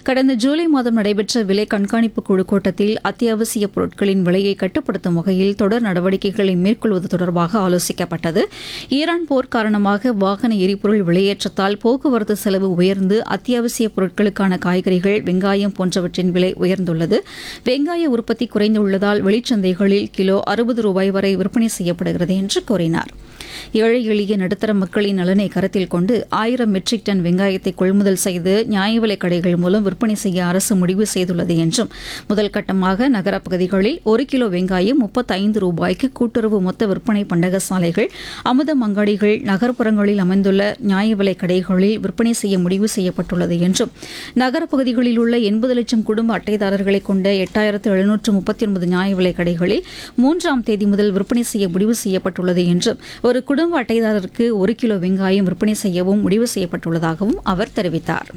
கடந்த ஜூலை மாதம் நடைபெற்ற விலை கண்காணிப்பு குழு கூட்டத்தில் அத்தியாவசிய பொருட்களின் விலையை கட்டுப்படுத்தும் வகையில் தொடர் நடவடிக்கைகளை மேற்கொள்வது தொடர்பாக ஆலோசிக்கப்பட்டது ஈரான் போர் காரணமாக வாகன எரிபொருள் விலையேற்றத்தால் போக்குவரத்து செலவு உயர்ந்து அத்தியாவசிய பொருட்களுக்கான காய்கறிகள் வெங்காயம் போன்றவற்றின் விலை உயர்ந்துள்ளது வெங்காய உற்பத்தி குறைந்துள்ளதால் வெளிச்சந்தைகளில் கிலோ அறுபது ரூபாய் வரை விற்பனை செய்யப்படுகிறது என்று கூறினார் ஏழை எளிய நடுத்தர மக்களின் நலனை கருத்தில் கொண்டு ஆயிரம் மெட்ரிக் டன் வெங்காயத்தை கொள்முதல் செய்து நியாய விலைக் கடைகள் மூலம் விற்பனை செய்ய அரசு முடிவு செய்துள்ளது என்றும் முதல் கட்டமாக நகரப் பகுதிகளில் ஒரு கிலோ வெங்காயம் முப்பத்தைந்து ரூபாய்க்கு கூட்டுறவு மொத்த விற்பனை பண்டக சாலைகள் அமுதம் அங்காடிகள் நகர்ப்புறங்களில் அமைந்துள்ள நியாய விலைக் கடைகளில் விற்பனை செய்ய முடிவு செய்யப்பட்டுள்ளது என்றும் நகரப் பகுதிகளில் உள்ள எண்பது லட்சம் குடும்ப அட்டைதாரர்களை கொண்ட எட்டாயிரத்து எழுநூற்று முப்பத்தி ஒன்பது நியாய விலைக் கடைகளில் மூன்றாம் தேதி முதல் விற்பனை செய்ய முடிவு செய்யப்பட்டுள்ளது என்றும் ஒரு குடும்ப அட்டைதாரருக்கு ஒரு கிலோ வெங்காயம் விற்பனை செய்யவும் முடிவு செய்யப்பட்டுள்ளதாகவும் அவர் தெரிவித்தார்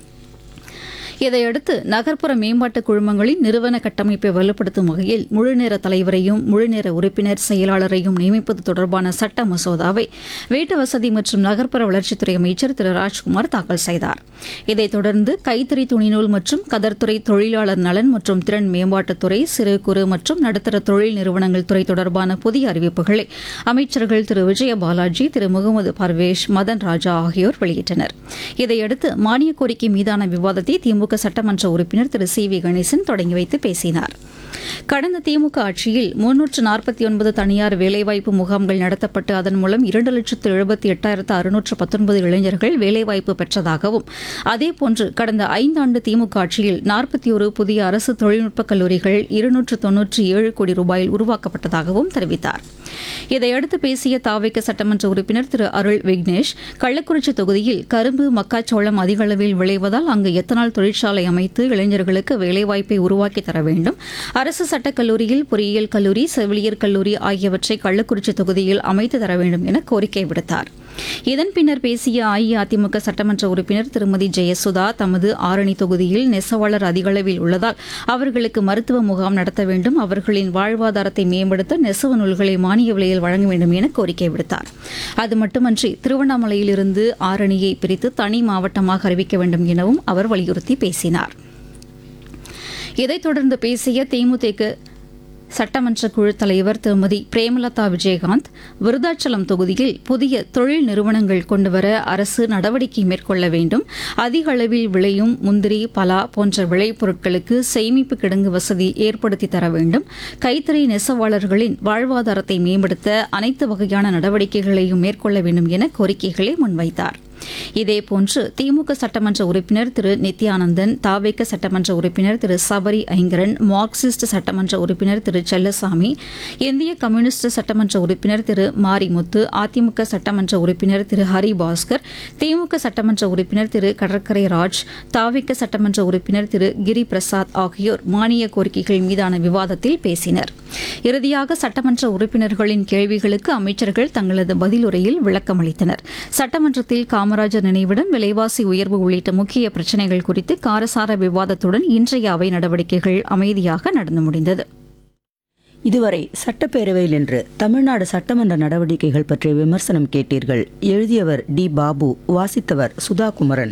இதையடுத்து நகர்ப்புற மேம்பாட்டு குழுமங்களின் நிறுவன கட்டமைப்பை வலுப்படுத்தும் வகையில் முழுநேர தலைவரையும் முழுநேர உறுப்பினர் செயலாளரையும் நியமிப்பது தொடர்பான சட்ட மசோதாவை வீட்டு வசதி மற்றும் நகர்ப்புற வளர்ச்சித்துறை அமைச்சர் திரு ராஜ்குமார் தாக்கல் செய்தார் இதைத் தொடர்ந்து கைத்தறி துணிநூல் மற்றும் கதர்துறை தொழிலாளர் நலன் மற்றும் திறன் மேம்பாட்டுத்துறை சிறு குறு மற்றும் நடுத்தர தொழில் நிறுவனங்கள் துறை தொடர்பான புதிய அறிவிப்புகளை அமைச்சர்கள் திரு விஜய பாலாஜி திரு முகமது பர்வேஷ் மதன் ராஜா ஆகியோர் வெளியிட்டனர் இதையடுத்து மானிய கோரிக்கை மீதான விவாதத்தை திமுக சட்டமன்ற உறுப்பினர் திரு சி வி கணேசன் தொடங்கி வைத்து பேசினார் கடந்த திமுக ஆட்சியில் முன்னூற்று நாற்பத்தி ஒன்பது தனியார் வேலைவாய்ப்பு முகாம்கள் நடத்தப்பட்டு அதன் மூலம் இரண்டு லட்சத்து எழுபத்தி எட்டாயிரத்து அறுநூற்று பத்தொன்பது இளைஞர்கள் வேலைவாய்ப்பு பெற்றதாகவும் அதேபோன்று கடந்த ஐந்தாண்டு திமுக ஆட்சியில் நாற்பத்தி ஒரு புதிய அரசு தொழில்நுட்பக் கல்லூரிகள் இருநூற்று தொன்னூற்றி ஏழு கோடி ரூபாயில் உருவாக்கப்பட்டதாகவும் தெரிவித்தார் இதையடுத்து பேசிய தாவைக்க சட்டமன்ற உறுப்பினர் திரு அருள் விக்னேஷ் கள்ளக்குறிச்சி தொகுதியில் கரும்பு மக்காச்சோளம் அதிக அளவில் விளைவதால் அங்கு எத்தனால் தொழிற்சாலை அமைத்து இளைஞர்களுக்கு வேலைவாய்ப்பை உருவாக்கி தர வேண்டும் அரசு சட்டக் கல்லூரியில் பொறியியல் கல்லூரி செவிலியர் கல்லூரி ஆகியவற்றை கள்ளக்குறிச்சி தொகுதியில் அமைத்து தர வேண்டும் என கோரிக்கை விடுத்தார் இதன் பின்னர் பேசிய அஇஅதிமுக சட்டமன்ற உறுப்பினர் திருமதி ஜெயசுதா தமது ஆரணி தொகுதியில் நெசவாளர் அதிகளவில் உள்ளதால் அவர்களுக்கு மருத்துவ முகாம் நடத்த வேண்டும் அவர்களின் வாழ்வாதாரத்தை மேம்படுத்த நெசவு நூல்களை மானிய விலையில் வழங்க வேண்டும் என கோரிக்கை விடுத்தார் அது மட்டுமன்றி திருவண்ணாமலையிலிருந்து ஆரணியை பிரித்து தனி மாவட்டமாக அறிவிக்க வேண்டும் எனவும் அவர் வலியுறுத்தி பேசினார் இதைத் தொடர்ந்து பேசிய தேமுதிக சட்டமன்ற குழு தலைவர் திருமதி பிரேமலதா விஜயகாந்த் விருதாச்சலம் தொகுதியில் புதிய தொழில் நிறுவனங்கள் கொண்டுவர அரசு நடவடிக்கை மேற்கொள்ள வேண்டும் அதிக அளவில் விளையும் முந்திரி பலா போன்ற விளைபொருட்களுக்கு சேமிப்பு கிடங்கு வசதி ஏற்படுத்தி தர வேண்டும் கைத்தறி நெசவாளர்களின் வாழ்வாதாரத்தை மேம்படுத்த அனைத்து வகையான நடவடிக்கைகளையும் மேற்கொள்ள வேண்டும் என கோரிக்கைகளை முன்வைத்தார் இதேபோன்று திமுக சட்டமன்ற உறுப்பினர் திரு நித்யானந்தன் தாவேக்க சட்டமன்ற உறுப்பினர் திரு சபரி ஐங்கரன் மார்க்சிஸ்ட் சட்டமன்ற உறுப்பினர் திரு செல்லசாமி இந்திய கம்யூனிஸ்ட் சட்டமன்ற உறுப்பினர் திரு மாரிமுத்து அதிமுக சட்டமன்ற உறுப்பினர் திரு ஹரிபாஸ்கர் திமுக சட்டமன்ற உறுப்பினர் திரு கடற்கரை ராஜ் தாவேக்க சட்டமன்ற உறுப்பினர் திரு கிரி பிரசாத் ஆகியோர் மானிய கோரிக்கைகள் மீதான விவாதத்தில் பேசினர் இறுதியாக சட்டமன்ற உறுப்பினர்களின் கேள்விகளுக்கு அமைச்சர்கள் தங்களது பதிலுரையில் விளக்கமளித்தனர் சட்டமன்றத்தில் காமராஜர் நினைவிடம் விலைவாசி உயர்வு உள்ளிட்ட முக்கிய பிரச்சினைகள் குறித்து காரசார விவாதத்துடன் இன்றைய அவை நடவடிக்கைகள் அமைதியாக நடந்து முடிந்தது இதுவரை சட்டப்பேரவையில் இன்று தமிழ்நாடு சட்டமன்ற நடவடிக்கைகள் பற்றிய விமர்சனம் கேட்டீர்கள் எழுதியவர் டி பாபு வாசித்தவர் சுதா குமரன்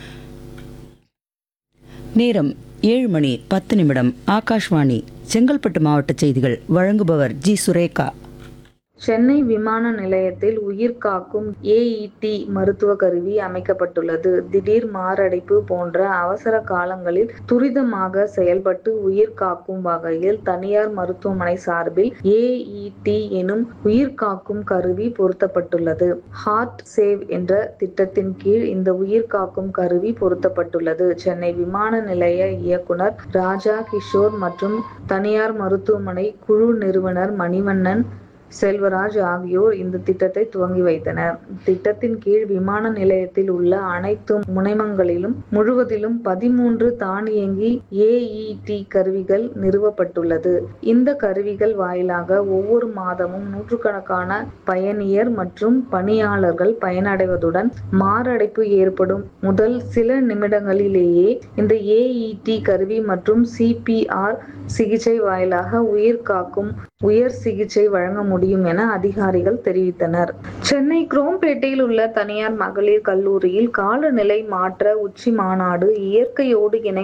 நேரம் ஏழு மணி பத்து நிமிடம் ஆகாஷ்வாணி செங்கல்பட்டு மாவட்ட செய்திகள் வழங்குபவர் ஜி சுரேகா சென்னை விமான நிலையத்தில் உயிர் காக்கும் ஏஇடி மருத்துவ கருவி அமைக்கப்பட்டுள்ளது திடீர் மாரடைப்பு போன்ற அவசர காலங்களில் துரிதமாக செயல்பட்டு உயிர் காக்கும் வகையில் தனியார் மருத்துவமனை சார்பில் ஏஇடி எனும் உயிர் காக்கும் கருவி பொருத்தப்பட்டுள்ளது ஹார்ட் சேவ் என்ற திட்டத்தின் கீழ் இந்த உயிர் காக்கும் கருவி பொருத்தப்பட்டுள்ளது சென்னை விமான நிலைய இயக்குனர் ராஜா கிஷோர் மற்றும் தனியார் மருத்துவமனை குழு நிறுவனர் மணிவண்ணன் செல்வராஜ் ஆகியோர் இந்த திட்டத்தை துவங்கி வைத்தனர் திட்டத்தின் கீழ் விமான நிலையத்தில் உள்ள அனைத்து முனைமங்களிலும் முழுவதிலும் பதிமூன்று தானியங்கி ஏஇடி கருவிகள் நிறுவப்பட்டுள்ளது இந்த கருவிகள் வாயிலாக ஒவ்வொரு மாதமும் நூற்றுக்கணக்கான பயணியர் மற்றும் பணியாளர்கள் பயனடைவதுடன் மாரடைப்பு ஏற்படும் முதல் சில நிமிடங்களிலேயே இந்த ஏஇடி கருவி மற்றும் சிபிஆர் சிகிச்சை வாயிலாக உயிர் காக்கும் உயர் சிகிச்சை வழங்க முடியும் என அதிகாரிகள் தெரிவித்தனர் சென்னை குரோம்பேட்டையில் உள்ள தனியார் மகளிர் கல்லூரியில் காலநிலை மாற்ற உச்சி மாநாடு இயற்கையோடு இணை